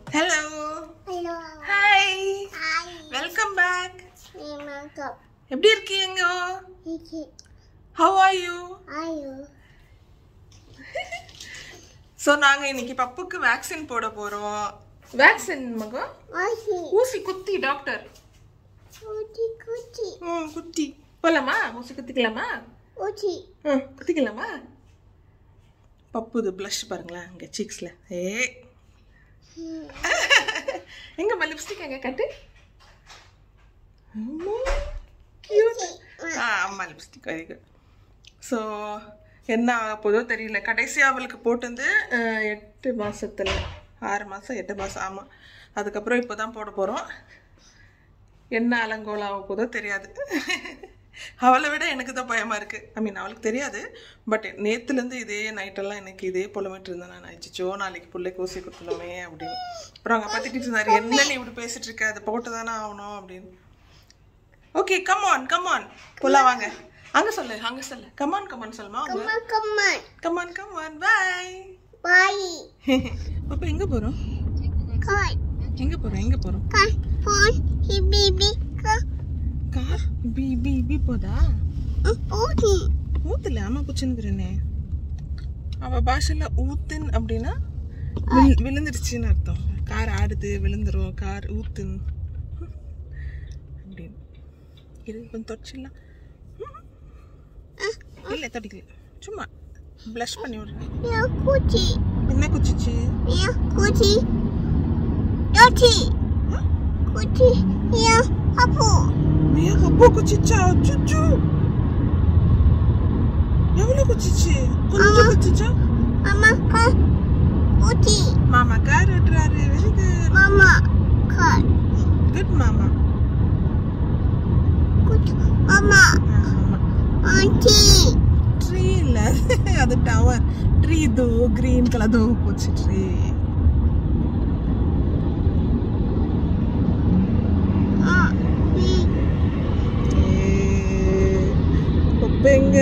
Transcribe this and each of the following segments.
Hello Hello. Hi Hi. Welcome back Welcome. எப்படி இருக்கீங்க Hey, how are you are you? So நாங்கள் இன்னைக்கு பப்புக்கு vaccine போட போகிறோம் வேக்சின் மகம் Are you? ஊசி குத்தி டாக்டர் Uchi, Uchi, ம் குத்தி போலாமா ஊசி குத்திக்கலாமா Uchi. ம் குத்திக்கலாமா பப்பு இது ப்ளஷ் பாருங்களேன் இங்கே சீக்ஸில் ஏ எங்கம்மா லிப்ஸ்டிக் எங்க கட்டு கியூட் ஆ ஆமாம் லிப்ஸ்டிக் வெரி குட் ஸோ என்ன ஆக போதோ தெரியல கடைசி அவளுக்கு போட்டு அஹ், எட்டு மாசத்துல ஆறு மாதம் எட்டு மாதம் ஆமாம் அதுக்கப்புறம் இப்போ தான் போட போகிறோம் என்ன அலங்கோலம் ஆக போதோ தெரியாது அவளை விட எனக்கு தான் பயமாக இருக்குது ஐ மீன் அவளுக்கு தெரியாது பட் நேற்றுலேருந்து இதே நைட்டெல்லாம் எனக்கு இதே புலமிட்டு இருந்தேன் நான் அச்சிச்சோ நாளைக்கு பிள்ளைக்கு ஊசி குத்தணுமே அப்படின்னு அப்புறம் அவங்க அப்பா திட்டிட்டு இருந்தாரு என்ன நீ இப்படி பேசிட்டு இருக்க அதை போட்டு தானே ஆகணும் அப்படின்னு okay come on come on போலாம் வாங்க அங்க சொல்லு அங்க சொல்லு கம் ஆன் கம் ஆன் சொல்லுமா Come on, come on. Come on come on bye Bye. அப்ப எங்க போறோம் Come. எங்க போறோம் எங்க போறோம் Come. Phone. He baby. Come. Car பி பி பி போதா Uchi. ஊத்துல ஆமா குச்சின்னுக்குறேனே அவ பாஷையில ஊத்துன் அப்படின்னா வில்- விழுந்துருச்சுன்னு அர்த்தம் கார் ஆடுது விழுந்துரும் கார் ஊத்துன் அப்படின்னு இது கொஞ்சம் தொடச்சிடலாம் இல்லை தொடக்கல சும்மா ப்ளஷ் பண்ணி விடுறேன் Yeah, Uchi. என்ன குச்சிச்சு Yeah, Uchi. Uchi. Uchi. Yeah, Apu. மியா அப்போ குச்சிச்சா சுச்சு எவ்வளோ குச்சிச்சு கொஞ்சம் குச்சிச்சா Mama, come. Uchi. மாமா கார் ஓட்டுறாரு very good Mama, come. Good மாமா Good. Mama. Auntie. ட்ரீ இல்ல அது டவர் ட்ரீ தோ கிரீன் கலர் தோ போச்சு ட்ரீ Ah, we. ஒப்பெங்க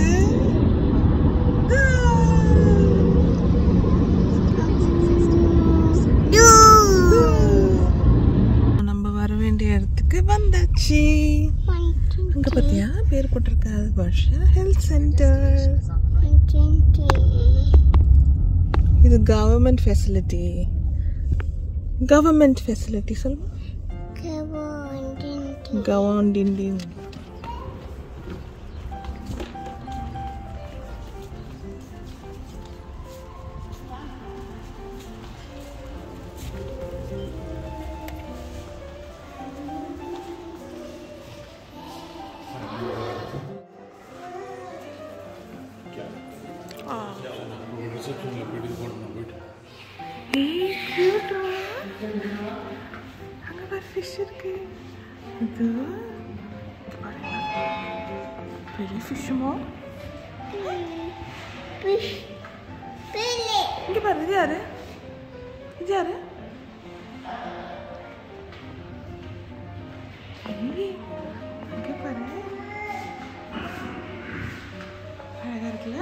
Do. நம்ம வர வேண்டிய இடத்துக்கு வந்தாச்சு One, two, அங்க பாத்தியா பேர் போட்டிருக்காது Basha health centre three, twenty. இது கவர்மெண்ட் ஃபெசிலிட்டி கவர்மெண்ட் ஃபெசிலிட்டி சொல்லுமா Come on, twenty. கவாண்டின் ரிசப்ஷனில் போயிட்டு இது பண்ணணும் போயிட்டு அங்க பாரு ஃபிஷ் இருக்கு இது பெரிய ஃபிஷ்ஷுமோ Fish. Billy. இங்க பாரு இது யாரு இது யாரு ஏய், அங்க பாரு அழகா இருக்குல்ல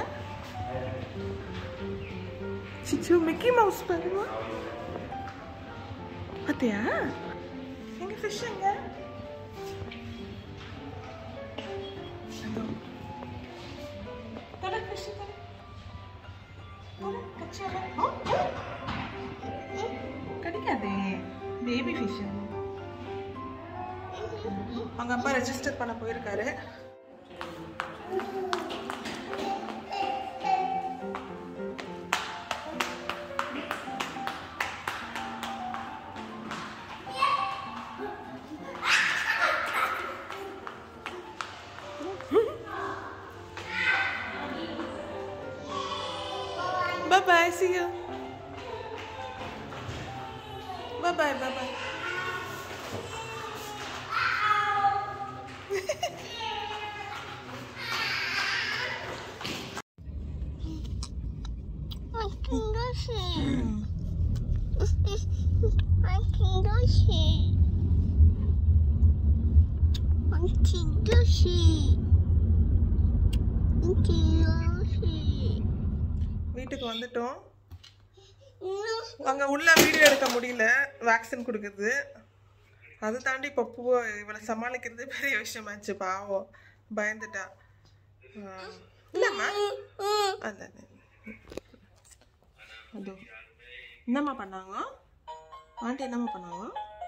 சிச்சு மிக்கி மவுஸ் பாருமா பாத்தியா எங்க ஃபிஷ் எங்க அதோ. தொட fish தொட. தொட, கச்சால. ஆ, ஆ. கடிக்காதே பேபி ஃபிஷ் அவங்க அப்பா ரெஜிஸ்டர் பண்ண போயிருக்காரு Bye bye, see you. Bye bye, bye bye. I can go see. I can go see. I can go see. I can go see. வீட்டுக்கு வந்துட்டோம் அங்கே உள்ள வீடியோ எடுக்க முடியல வேக்சின் கொடுக்குறது அது தாண்டி பப்பு இவளை சமாளிக்கிறது பெரிய விஷயமாச்சு பாவம் பயந்துட்டா ஆ. இல்லைம்மா அந்த அது என்னம்மா பண்ணாங்க ஆண்டி என்னம்மா பண்ணாங்க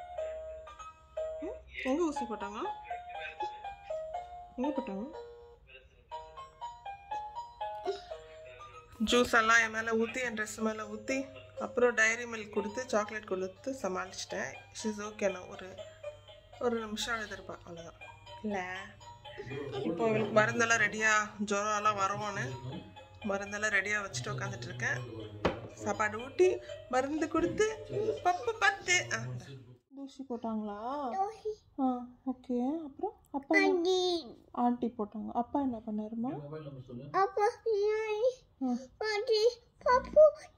ம்? எங்க ஊசி போட்டாங்க எங்க போட்டாங்க ஜூஸ் எல்லாம் என் மேலே ஊற்றி என் ட்ரெஸ் மேலே ஊற்றி அப்புறம் டைரி மில்க் கொடுத்து சாக்லேட் கொடுத்து சமாளிச்சிட்டேன் ஷிஸ் ஓகேண்ணா ஒரு ஒரு நிமிஷம் அழுதுருப்பா அவ்வளோதான் இல்லை இப்போ இவளுக்கு மருந்தெல்லாம் ரெடியாக ஜுரம்லாம் வரும்னு மருந்தெல்லாம் ரெடியாக வச்சுட்டு உட்காந்துட்டு இருக்கேன் சாப்பாடு ஊட்டி மருந்து கொடுத்து பப்பு பத்து ஆ, இந்தா. தூசி போட்டாங்களா ஆ ஓகே அப்புறம் அப்பா என்ன- ஆண்டி போட்டாங்க அப்பா என்ன பண்ணாருமா அப்பா ஆ பாட்டி பாப்பு